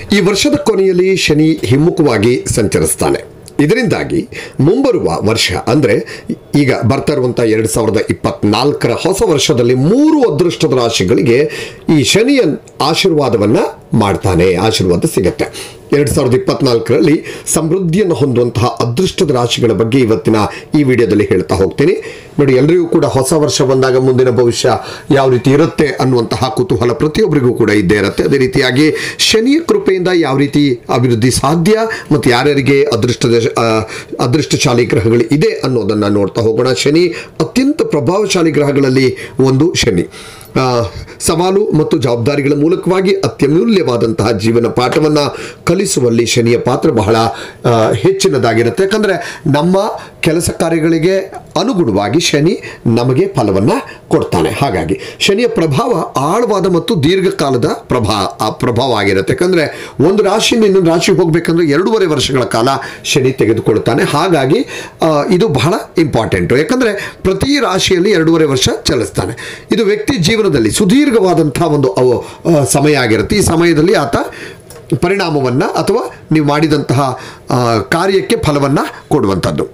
ಈ ವರ್ಷದ ಕೊನೆಯಲ್ಲಿ ಶನಿ ಹಿಮ್ಮುಖವಾಗಿ ಸಂಚರಿಸ್ತಾನೆ ಇದರಿಂದಾಗಿ ಮುಂಬರುವ ವರ್ಷ ಅಂದರೆ ಈಗ ಬರ್ತಾ ಇರುವಂಥ ಎರಡು ಸಾವಿರದ ಇಪ್ಪತ್ನಾಲ್ಕರ ಹೊಸ ವರ್ಷದಲ್ಲಿ ಮೂರು ಅದೃಷ್ಟದ ರಾಶಿಗಳಿಗೆ ಈ ಶನಿಯ ಆಶೀರ್ವಾದವನ್ನು ಮಾಡ್ತಾನೆ ಆಶೀರ್ವಾದ ಸಿಗತ್ತೆ ಎರಡು ಸಾವಿರದ ಇಪ್ಪತ್ನಾಲ್ಕರಲ್ಲಿ ಸಮೃದ್ಧಿಯನ್ನು ಹೊಂದುವಂತಹ ಅದೃಷ್ಟದ ರಾಶಿಗಳ ಬಗ್ಗೆ ಇವತ್ತಿನ ಈ ವಿಡಿಯೋದಲ್ಲಿ ಹೇಳ್ತಾ ಹೋಗ್ತೀನಿ ನೋಡಿ ಎಲ್ಲರಿಗೂ ಕೂಡ ಹೊಸ ವರ್ಷ ಬಂದಾಗ ಮುಂದಿನ ಭವಿಷ್ಯ ಯಾವ ರೀತಿ ಇರುತ್ತೆ ಅನ್ನುವಂತಹ ಕುತೂಹಲ ಪ್ರತಿಯೊಬ್ಬರಿಗೂ ಕೂಡ ಇದ್ದೇ ಇರುತ್ತೆ ಅದೇ ರೀತಿಯಾಗಿ ಶನಿಯ ಕೃಪೆಯಿಂದ ಯಾವ ರೀತಿ ಅಭಿವೃದ್ಧಿ ಸಾಧ್ಯ ಮತ್ತು ಯಾರ್ಯಾರಿಗೆ ಅದೃಷ್ಟದ ಆ, ಅದೃಷ್ಟಶಾಲಿ ಗ್ರಹಗಳು ಇದೆ ಅನ್ನೋದನ್ನು ನೋಡ್ತಾ ಹೋಗೋಣ ಶನಿ ಅತ್ಯಂತ ಪ್ರಭಾವಶಾಲಿ ಗ್ರಹಗಳಲ್ಲಿ ಒಂದು ಶನಿ ಆ, ಸವಾಲು ಮತ್ತು ಜವಾಬ್ದಾರಿಗಳ ಮೂಲಕವಾಗಿ ಅತ್ಯಮೂಲ್ಯವಾದಂತಹ ಜೀವನ ಪಾಠವನ್ನು ಕಲಿಸುವಲ್ಲಿ ಶನಿಯ ಪಾತ್ರ ಬಹಳ ಆ, ಹೆಚ್ಚಿನದಾಗಿರುತ್ತೆ ಯಾಕಂದರೆ ನಮ್ಮ ಕೆಲಸ ಕಾರ್ಯಗಳಿಗೆ ಅನುಗುಣವಾಗಿ ಶನಿ ನಮಗೆ ಫಲವನ್ನು ಕೊಡ್ತಾನೆ ಹಾಗಾಗಿ ಶನಿಯ ಪ್ರಭಾವ ಆಳವಾದ ಮತ್ತು ದೀರ್ಘಕಾಲದ ಪ್ರಭಾ ಆ ಪ್ರಭಾವ ಆಗಿರುತ್ತೆ ಯಾಕಂದರೆ ಒಂದು ರಾಶಿಯಿಂದ ಇನ್ನೊಂದು ರಾಶಿ ಹೋಗಬೇಕಂದ್ರೆ ಎರಡೂವರೆ ವರ್ಷಗಳ ಕಾಲ ಶನಿ ತೆಗೆದುಕೊಳ್ತಾನೆ ಹಾಗಾಗಿ ಆ, ಇದು ಬಹಳ ಇಂಪಾರ್ಟೆಂಟು ಯಾಕಂದರೆ ಪ್ರತಿ ರಾಶಿಯಲ್ಲಿ ಎರಡೂವರೆ ವರ್ಷ ಚಲಿಸ್ತಾನೆ ಇದು ವ್ಯಕ್ತಿ ಜೀವನದಲ್ಲಿ ಸುದೀರ್ಘವಾದಂಥ ಒಂದು ಅವ- ಆ, ಸಮಯ ಆಗಿರುತ್ತೆ ಈ ಸಮಯದಲ್ಲಿ ಆತ ಪರಿಣಾಮವನ್ನು ಅಥವಾ ನೀವು ಮಾಡಿದಂತಹ ಆ, ಕಾರ್ಯಕ್ಕೆ ಫಲವನ್ನು ಕೊಡುವಂಥದ್ದು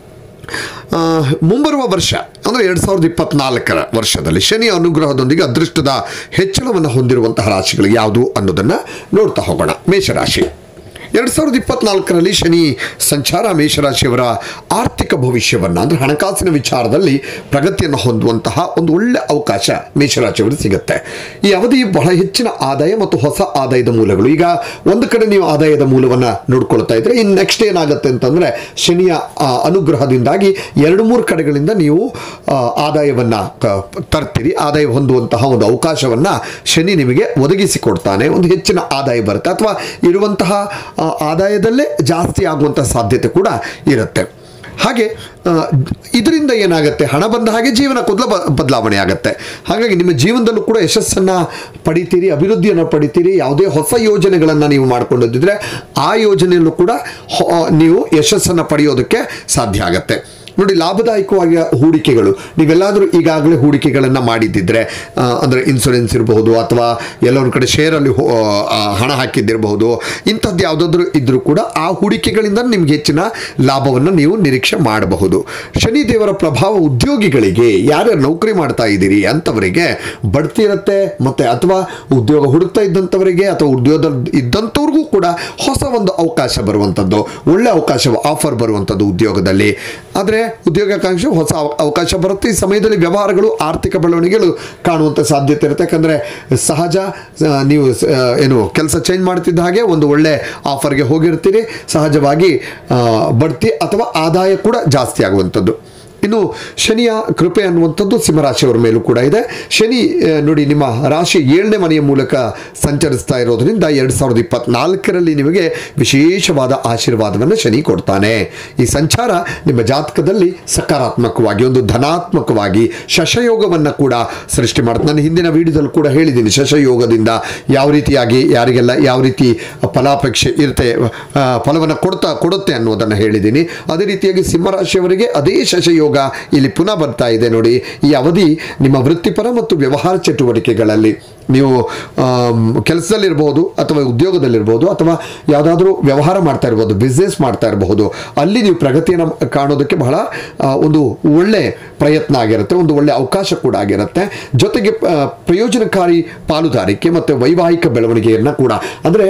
ಆ, ಮುಂಬರುವ ವರ್ಷ ಅಂದರೆ ಎರಡು ಸಾವಿರದ ಇಪ್ಪತ್ನಾಲ್ಕರ ವರ್ಷದಲ್ಲಿ ಶನಿ ಅನುಗ್ರಹದೊಂದಿಗೆ ಅದೃಷ್ಟದ ಹೆಚ್ಚಳವನ್ನು ಹೊಂದಿರುವಂತಹ ರಾಶಿಗಳು ಯಾವುದು ಅನ್ನೋದನ್ನು ನೋಡ್ತಾ ಹೋಗೋಣ ಮೇಷರಾಶಿ ಎರಡು ಸಾವಿರದ ಇಪ್ಪತ್ನಾಲ್ಕರಲ್ಲಿ ಶನಿ ಸಂಚಾರ ಮೇಷರಾಶಿಯವರ ಆರ್ಥಿಕ ಭವಿಷ್ಯವನ್ನು ಅಂದರೆ ಹಣಕಾಸಿನ ವಿಚಾರದಲ್ಲಿ ಪ್ರಗತಿಯನ್ನು ಹೊಂದುವಂತಹ ಒಂದು ಒಳ್ಳೆ ಅವಕಾಶ ಮೇಷರಾಶಿಯವರಿಗೆ ಸಿಗುತ್ತೆ ಈ ಅವಧಿ ಬಹಳ ಹೆಚ್ಚಿನ ಆದಾಯ ಮತ್ತು ಹೊಸ ಆದಾಯದ ಮೂಲಗಳು ಈಗ ಒಂದು ಕಡೆ ನೀವು ಆದಾಯದ ಮೂಲವನ್ನು ನೋಡ್ಕೊಳ್ತಾ ಇದ್ರೆ ಇನ್ನು ನೆಕ್ಸ್ಟ್ ಏನಾಗುತ್ತೆ ಅಂತಂದರೆ ಶನಿಯ ಆ, ಅನುಗ್ರಹದಿಂದಾಗಿ ಎರಡು ಮೂರು ಕಡೆಗಳಿಂದ ನೀವು ಆ, ಆದಾಯವನ್ನ ಕ- ತರ್ತೀರಿ ಆದಾಯ ಹೊಂದುವಂತಹ ಒಂದು ಅವಕಾಶವನ್ನ ಶನಿ ನಿಮಗೆ ಒದಗಿಸಿಕೊಡ್ತಾನೆ ಒಂದು ಹೆಚ್ಚಿನ ಆದಾಯ ಬರುತ್ತೆ ಅಥವಾ ಇರುವಂತಹ ಆ, ಆದಾಯದಲ್ಲೇ ಜಾಸ್ತಿ ಆಗುವಂತಹ ಸಾಧ್ಯತೆ ಕೂಡ ಇರುತ್ತೆ ಹಾಗೆ ಆ, ಇದರಿಂದ ಏನಾಗುತ್ತೆ ಹಣ ಬಂದ ಹಾಗೆ ಜೀವನ ಕೂದಲ ಬದಲಾವಣೆ ಆಗುತ್ತೆ ಹಾಗಾಗಿ ನಿಮ್ಮ ಜೀವನದಲ್ಲೂ ಕೂಡ ಯಶಸ್ಸನ್ನು ಪಡಿತೀರಿ ಅಭಿವೃದ್ಧಿಯನ್ನು ಪಡಿತೀರಿ ಯಾವುದೇ ಹೊಸ ಯೋಜನೆಗಳನ್ನು ನೀವು ಮಾಡ್ಕೊಂಡಿದ್ದರೆ ಆ ಯೋಜನೆಯಲ್ಲೂ ಕೂಡ ಹೊ- ನೀವು ಯಶಸ್ಸನ್ನು ಪಡೆಯೋದಕ್ಕೆ ಸಾಧ್ಯ ಆಗುತ್ತೆ ನೋಡಿ ಲಾಭದಾಯಕವಾಗಿ ಹೂಡಿಕೆಗಳು ನೀವೆಲ್ಲಾದರೂ ಈಗಾಗಲೇ ಹೂಡಿಕೆಗಳನ್ನು ಮಾಡಿದ್ದಿದ್ರೆ ಆ, ಅಂದರೆ ಇನ್ಸೂರೆನ್ಸ್ ಇರಬಹುದು ಅಥವಾ ಎಲ್ಲ ಒಂದು ಕಡೆ ಶೇರಲ್ಲಿ ಹೋ- ಆ, ಹಣ ಹಾಕಿದ್ದಿರಬಹುದು ಇಂಥದ್ದು ಯಾವುದಾದ್ರೂ ಇದ್ದರೂ ಕೂಡ ಆ ಹೂಡಿಕೆಗಳಿಂದ ನಿಮ್ಗೆ ಹೆಚ್ಚಿನ ಲಾಭವನ್ನು ನೀವು ನಿರೀಕ್ಷೆ ಮಾಡಬಹುದು ಶನಿ ದೇವರ ಪ್ರಭಾವ ಉದ್ಯೋಗಿಗಳಿಗೆ ಯಾರ್ಯಾರು ನೌಕರಿ ಮಾಡ್ತಾ ಇದ್ದೀರಿ ಅಂಥವರಿಗೆ ಬಡ್ತಿ ಇರುತ್ತೆ ಮತ್ತು ಅಥವಾ ಉದ್ಯೋಗ ಹುಡುಕ್ತಾ ಇದ್ದಂಥವರಿಗೆ ಅಥವಾ ಉದ್ಯೋಗದಲ್ಲಿ ಇದ್ದಂಥವ್ರಿಗೂ ಕೂಡ ಹೊಸ ಒಂದು ಅವಕಾಶ ಬರುವಂಥದ್ದು ಒಳ್ಳೆ ಅವಕಾಶ ಆಫರ್ ಬರುವಂಥದ್ದು ಉದ್ಯೋಗದಲ್ಲಿ ಆದರೆ ಉದ್ಯೋಗಾಕಾಂಕ್ಷೆ ಹೊಸ ಅವ- ಅವಕಾಶ ಬರುತ್ತೆ ಈ ಸಮಯದಲ್ಲಿ ವ್ಯವಹಾರಗಳು ಆರ್ಥಿಕ ಬೆಳವಣಿಗೆಗಳು ಕಾಣುವಂಥ ಸಾಧ್ಯತೆ ಇರುತ್ತೆ ಯಾಕಂದರೆ ಸಹಜ ಆ, ನೀವು ಸ- ಆ, ಏನು ಕೆಲಸ ಚೇಂಜ್ ಮಾಡ್ತಿದ್ದ ಹಾಗೆ ಒಂದು ಒಳ್ಳೆ ಆಫರ್ಗೆ ಹೋಗಿರ್ತೀರಿ ಸಹಜವಾಗಿ ಆ, ಬಡ್ತಿ ಅಥವಾ ಆದಾಯ ಕೂಡ ಜಾಸ್ತಿ ಆಗುವಂಥದ್ದು ಇನ್ನು ಶನಿಯ ಕೃಪೆ ಅನ್ನುವಂಥದ್ದು ಸಿಂಹರಾಶಿಯವರ ಮೇಲೂ ಕೂಡ ಇದೆ ಶನಿ ಆ, ನೋಡಿ ನಿಮ್ಮ ರಾಶಿ ಏಳನೇ ಮನೆಯ ಮೂಲಕ ಸಂಚರಿಸ್ತಾ ಇರೋದ್ರಿಂದ ಎರಡು ಸಾವಿರದ ಇಪ್ಪತ್ನಾಲ್ಕರಲ್ಲಿ ನಿಮಗೆ ವಿಶೇಷವಾದ ಆಶೀರ್ವಾದವನ್ನು ಶನಿ ಕೊಡ್ತಾನೆ ಈ ಸಂಚಾರ ನಿಮ್ಮ ಜಾತಕದಲ್ಲಿ ಸಕಾರಾತ್ಮಕವಾಗಿ ಒಂದು ಧನಾತ್ಮಕವಾಗಿ ಶಶಯೋಗವನ್ನು ಕೂಡ ಸೃಷ್ಟಿ ಮಾಡುತ್ತೆ ನಾನು ಹಿಂದಿನ ವಿಡಿಯೋದಲ್ಲಿ ಕೂಡ ಹೇಳಿದ್ದೀನಿ ಶಶಯೋಗದಿಂದ ಯಾವ ರೀತಿಯಾಗಿ ಯಾರಿಗೆಲ್ಲ ಯಾವ ರೀತಿ ಫಲಾಪೇಕ್ಷೆ ಇರುತ್ತೆ ಆ, ಫಲವನ್ನು ಕೊಡ್ತಾ ಕೊಡುತ್ತೆ ಅನ್ನೋದನ್ನು ಹೇಳಿದ್ದೀನಿ ಅದೇ ರೀತಿಯಾಗಿ ಸಿಂಹರಾಶಿಯವರಿಗೆ ಅದೇ ಶಶಯೋಗ ಇಲ್ಲಿ ಪುನಃ ಬರ್ತಾ ಇದೆ ನೋಡಿ ಈ ಅವಧಿ ನಿಮ್ಮ ವೃತ್ತಿಪರ ಮತ್ತು ವ್ಯವಹಾರ ಚಟುವಟಿಕೆಗಳಲ್ಲಿ ನೀವು ಆಮ್, ಕೆಲಸದಲ್ಲಿರ್ಬೋದು ಅಥವಾ ಉದ್ಯೋಗದಲ್ಲಿರ್ಬೋದು ಅಥವಾ ಯಾವುದಾದ್ರೂ ವ್ಯವಹಾರ ಮಾಡ್ತಾ ಇರ್ಬೋದು ಬಿಸ್ನೆಸ್ ಮಾಡ್ತಾ ಇರಬಹುದು ಅಲ್ಲಿ ನೀವು ಪ್ರಗತಿಯನ್ನು ಕಾಣೋದಕ್ಕೆ ಬಹಳ ಆ, ಒಂದು ಒಳ್ಳೆ ಪ್ರಯತ್ನ ಆಗಿರುತ್ತೆ ಒಂದು ಒಳ್ಳೆ ಅವಕಾಶ ಕೂಡ ಆಗಿರುತ್ತೆ ಜೊತೆಗೆ ಆ, ಪ್ರಯೋಜನಕಾರಿ ಪಾಲುದಾರಿಕೆ ಮತ್ತು ವೈವಾಹಿಕ ಬೆಳವಣಿಗೆಯನ್ನು ಕೂಡ ಅಂದರೆ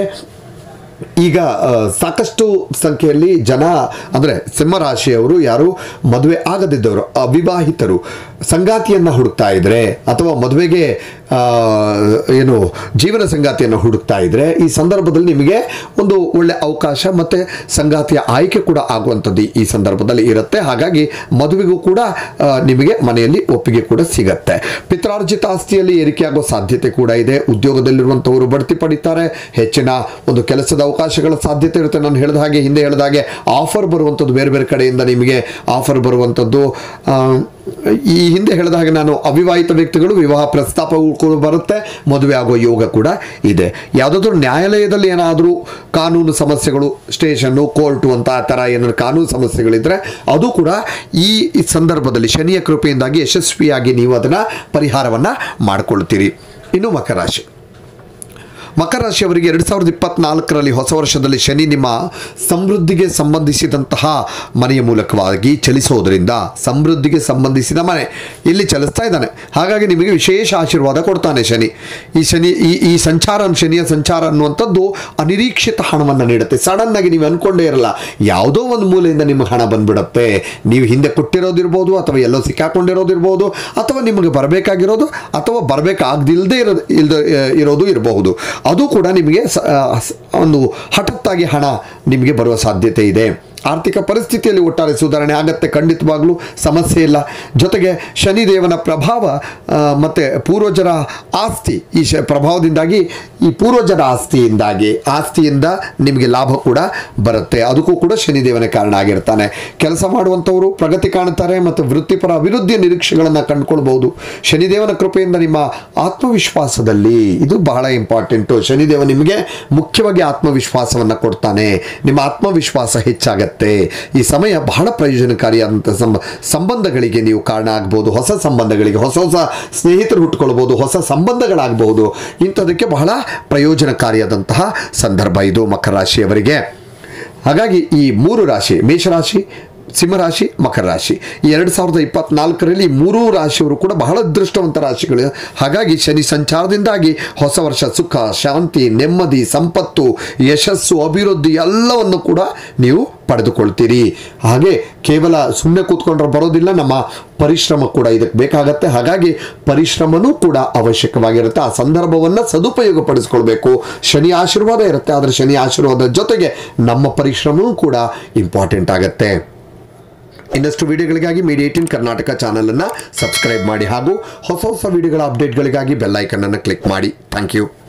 ಈಗ ಆ, ಸಾಕಷ್ಟು ಸಂಖ್ಯೆಯಲ್ಲಿ ಜನ ಅಂದರೆ ಸಿಂಹರಾಶಿಯವರು ಯಾರು ಮದುವೆ ಆಗದಿದ್ದವರು ಅವಿವಾಹಿತರು ಸಂಗಾತಿಯನ್ನು ಹುಡುಕ್ತಾ ಇದ್ರೆ ಅಥವಾ ಮದುವೆಗೆ ಆ, ಏನು ಜೀವನ ಸಂಗಾತಿಯನ್ನು ಹುಡುಕ್ತಾ ಇದ್ರೆ ಈ ಸಂದರ್ಭದಲ್ಲಿ ನಿಮಗೆ ಒಂದು ಒಳ್ಳೆ ಅವಕಾಶ ಮತ್ತು ಸಂಗಾತಿಯ ಆಯ್ಕೆ ಕೂಡ ಆಗುವಂಥದ್ದು ಈ ಸಂದರ್ಭದಲ್ಲಿ ಇರುತ್ತೆ ಹಾಗಾಗಿ ಮದುವೆಗೂ ಕೂಡ ಆ, ನಿಮಗೆ ಮನೆಯಲ್ಲಿ ಒಪ್ಪಿಗೆ ಕೂಡ ಸಿಗತ್ತೆ ಪಿತ್ರಾರ್ಜಿತ ಆಸ್ತಿಯಲ್ಲಿ ಏರಿಕೆಯಾಗೋ ಸಾಧ್ಯತೆ ಕೂಡ ಇದೆ ಉದ್ಯೋಗದಲ್ಲಿರುವಂಥವರು ಬಡ್ತಿ ಪಡಿತಾರೆ ಹೆಚ್ಚಿನ ಒಂದು ಕೆಲಸದ ಅವಕಾಶಗಳ ಸಾಧ್ಯತೆ ಇರುತ್ತೆ ನಾನು ಹೇಳಿದ ಹಾಗೆ ಹಿಂದೆ ಹೇಳಿದ ಹಾಗೆ ಆಫರ್ ಬರುವಂಥದ್ದು ಬೇರೆ ಬೇರೆ ಕಡೆಯಿಂದ ನಿಮಗೆ ಆಫರ್ ಬರುವಂಥದ್ದು ಆ, ಈ ಹಿಂದೆ ಹೇಳಿದ ಹಾಗೆ ನಾನು ಅವಿವಾಹಿತ ವ್ಯಕ್ತಿಗಳು ವಿವಾಹ ಪ್ರಸ್ತಾಪಗಳು ಕೂಡ ಬರುತ್ತೆ ಮದುವೆ ಆಗೋ ಯೋಗ ಕೂಡ ಇದೆ ಯಾವುದಾದ್ರೂ ನ್ಯಾಯಾಲಯದಲ್ಲಿ ಏನಾದರೂ ಕಾನೂನು ಸಮಸ್ಯೆಗಳು ಸ್ಟೇಷನ್ನು ಕೋರ್ಟು ಅಂತ ಆ ಥರ ಏನಾದ್ರು ಕಾನೂನು ಸಮಸ್ಯೆಗಳಿದ್ದರೆ ಅದು ಕೂಡ ಈ ಈ ಸಂದರ್ಭದಲ್ಲಿ ಶನಿಯ ಕೃಪೆಯಿಂದಾಗಿ ಯಶಸ್ವಿಯಾಗಿ ನೀವು ಅದನ್ನು ಪರಿಹಾರವನ್ನು ಮಾಡಿಕೊಳ್ತೀರಿ ಇನ್ನು ಮಕರ ರಾಶಿ ಮಕರ ರಾಶಿಯವರಿಗೆ ಎರಡು ಸಾವಿರದ ಇಪ್ಪತ್ನಾಲ್ಕರಲ್ಲಿ ಹೊಸ ವರ್ಷದಲ್ಲಿ ಶನಿ ನಿಮ್ಮ ಸಮೃದ್ಧಿಗೆ ಸಂಬಂಧಿಸಿದಂತಹ ಮನೆಯ ಮೂಲಕವಾಗಿ ಚಲಿಸೋದ್ರಿಂದ ಸಮೃದ್ಧಿಗೆ ಸಂಬಂಧಿಸಿದ ಮನೆ ಇಲ್ಲಿ ಚಲಿಸ್ತಾ ಇದ್ದಾನೆ ಹಾಗಾಗಿ ನಿಮಗೆ ವಿಶೇಷ ಆಶೀರ್ವಾದ ಕೊಡ್ತಾನೆ ಶನಿ ಈ ಶನಿ ಈ ಈ ಸಂಚಾರ ಶನಿಯ ಸಂಚಾರ ಅನ್ನುವಂಥದ್ದು ಅನಿರೀಕ್ಷಿತ ಹಣವನ್ನು ನೀಡುತ್ತೆ ಸಡನ್ ಆಗಿ ನೀವು ಅನ್ಕೊಂಡೇ ಇರಲ್ಲ ಯಾವುದೋ ಒಂದು ಮೂಲೆಯಿಂದ ನಿಮಗೆ ಹಣ ಬಂದ್ಬಿಡುತ್ತೆ ನೀವು ಹಿಂದೆ ಕೊಟ್ಟಿರೋದಿರ್ಬೋದು ಅಥವಾ ಎಲ್ಲೋ ಸಿಕ್ಕಾಕೊಂಡಿರೋದಿರ್ಬೋದು ಅಥವಾ ನಿಮಗೆ ಬರಬೇಕಾಗಿರೋದು ಅಥವಾ ಬರಬೇಕಾಗ್ದಿಲ್ಲದೆ ಇರೋ ಇಲ್ದ ಇರೋದು ಇರಬಹುದು ಅದು ಕೂಡ ನಿಮಗೆ ಸ- ಆ, ಸ- ಒಂದು ಹಠತ್ತಾಗಿ ಹಣ ನಿಮಗೆ ಬರುವ ಸಾಧ್ಯತೆ ಇದೆ ಆರ್ಥಿಕ ಪರಿಸ್ಥಿತಿಯಲ್ಲಿ ಒಟ್ಟಾರೆ ಸುಧಾರಣೆ ಆಗತ್ತೆ ಖಂಡಿತವಾಗ್ಲೂ ಸಮಸ್ಯೆ ಇಲ್ಲ ಜೊತೆಗೆ ಶನಿದೇವನ ಪ್ರಭಾವ ಆ, ಮತ್ತೆ ಪೂರ್ವಜರ ಆಸ್ತಿ ಈ ಶ ಪ್ರಭಾವದಿಂದಾಗಿ ಈ ಪೂರ್ವಜರ ಆಸ್ತಿಯಿಂದಾಗಿ ಆಸ್ತಿಯಿಂದ ನಿಮಗೆ ಲಾಭ ಕೂಡ ಬರುತ್ತೆ ಅದಕ್ಕೂ ಕೂಡ ಶನಿದೇವನೇ ಕಾರಣ ಆಗಿರ್ತಾನೆ ಕೆಲಸ ಮಾಡುವಂಥವರು ಪ್ರಗತಿ ಕಾಣುತ್ತಾರೆ ಮತ್ತು ವೃತ್ತಿಪರ ಅಭಿವೃದ್ಧಿಯ ನಿರೀಕ್ಷೆಗಳನ್ನು ಕಂಡುಕೊಳ್ಬಹುದು ಶನಿದೇವನ ಕೃಪೆಯಿಂದ ನಿಮ್ಮ ಆತ್ಮವಿಶ್ವಾಸದಲ್ಲಿ ಇದು ಬಹಳ ಇಂಪಾರ್ಟೆಂಟು ಶನಿದೇವ ನಿಮಗೆ ಮುಖ್ಯವಾಗಿ ಆತ್ಮವಿಶ್ವಾಸವನ್ನು ಕೊಡ್ತಾನೆ ನಿಮ್ಮ ಆತ್ಮವಿಶ್ವಾಸ ಹೆಚ್ಚಾಗತ್ತೆ ಈ ಸಮಯ ಬಹಳ ಪ್ರಯೋಜನಕಾರಿಯಾದಂಥ ಸಂಬ ಸಂಬಂಧಗಳಿಗೆ ನೀವು ಕಾರಣ ಆಗ್ಬೋದು ಹೊಸ ಸಂಬಂಧಗಳಿಗೆ ಹೊಸ ಹೊಸ ಸ್ನೇಹಿತರು ಹುಟ್ಕೊಳ್ಬೋದು ಹೊಸ ಸಂಬಂಧಗಳಾಗಬಹುದು ಇಂಥದಕ್ಕೆ ಬಹಳ ಪ್ರಯೋಜನಕಾರಿಯಾದಂತಹ ಸಂದರ್ಭ ಇದು ಮಕರ ರಾಶಿಯವರಿಗೆ ಹಾಗಾಗಿ ಈ ಮೂರು ರಾಶಿ ಮೇಷರಾಶಿ ಸಿಂಹರಾಶಿ ಮಕರ ರಾಶಿ ಈ ಎರಡು ಸಾವಿರದ ಇಪ್ಪತ್ನಾಲ್ಕರಲ್ಲಿ ಈ ಮೂರೂ ರಾಶಿಯವರು ಕೂಡ ಬಹಳ ಅದೃಷ್ಟವಂತ ರಾಶಿಗಳು ಹಾಗಾಗಿ ಶನಿ ಸಂಚಾರದಿಂದಾಗಿ ಹೊಸ ವರ್ಷ ಸುಖ ಶಾಂತಿ ನೆಮ್ಮದಿ ಸಂಪತ್ತು ಯಶಸ್ಸು ಅಭಿವೃದ್ಧಿ ಎಲ್ಲವನ್ನು ಕೂಡ ನೀವು ಪಡೆದುಕೊಳ್ತೀರಿ ಹಾಗೆ ಕೇವಲ ಸುಮ್ಮನೆ ಕೂತ್ಕೊಂಡ್ರೆ ಬರೋದಿಲ್ಲ ನಮ್ಮ ಪರಿಶ್ರಮ ಕೂಡ ಇದಕ್ಕೆ ಬೇಕಾಗತ್ತೆ ಹಾಗಾಗಿ ಪರಿಶ್ರಮನೂ ಕೂಡ ಅವಶ್ಯಕವಾಗಿರುತ್ತೆ ಆ ಸಂದರ್ಭವನ್ನು ಸದುಪಯೋಗಪಡಿಸ್ಕೊಳ್ಬೇಕು ಶನಿ ಆಶೀರ್ವಾದ ಇರುತ್ತೆ ಆದರೆ ಶನಿ ಆಶೀರ್ವಾದದ ಜೊತೆಗೆ ನಮ್ಮ ಪರಿಶ್ರಮವೂ ಕೂಡ ಇಂಪಾರ್ಟೆಂಟ್ ಆಗುತ್ತೆ ಇನ್ನಷ್ಟು ವಿಡಿಯೋಗಳಿಗಾಗಿ ಮೀಡಿಯಾ ಏಟಿನ್ ಕರ್ನಾಟಕ ಚಾನಲನ್ನು ಸಬ್ಸ್ಕ್ರೈಬ್ ಮಾಡಿ ಹಾಗೂ ಹೊಸ ಹೊಸ ವಿಡಿಯೋಗಳ ಅಪ್ಡೇಟ್ಗಳಿಗಾಗಿ ಬೆಲ್ಲೈಕನ್ನನ್ನು ಕ್ಲಿಕ್ ಮಾಡಿ ಥ್ಯಾಂಕ್ ಯು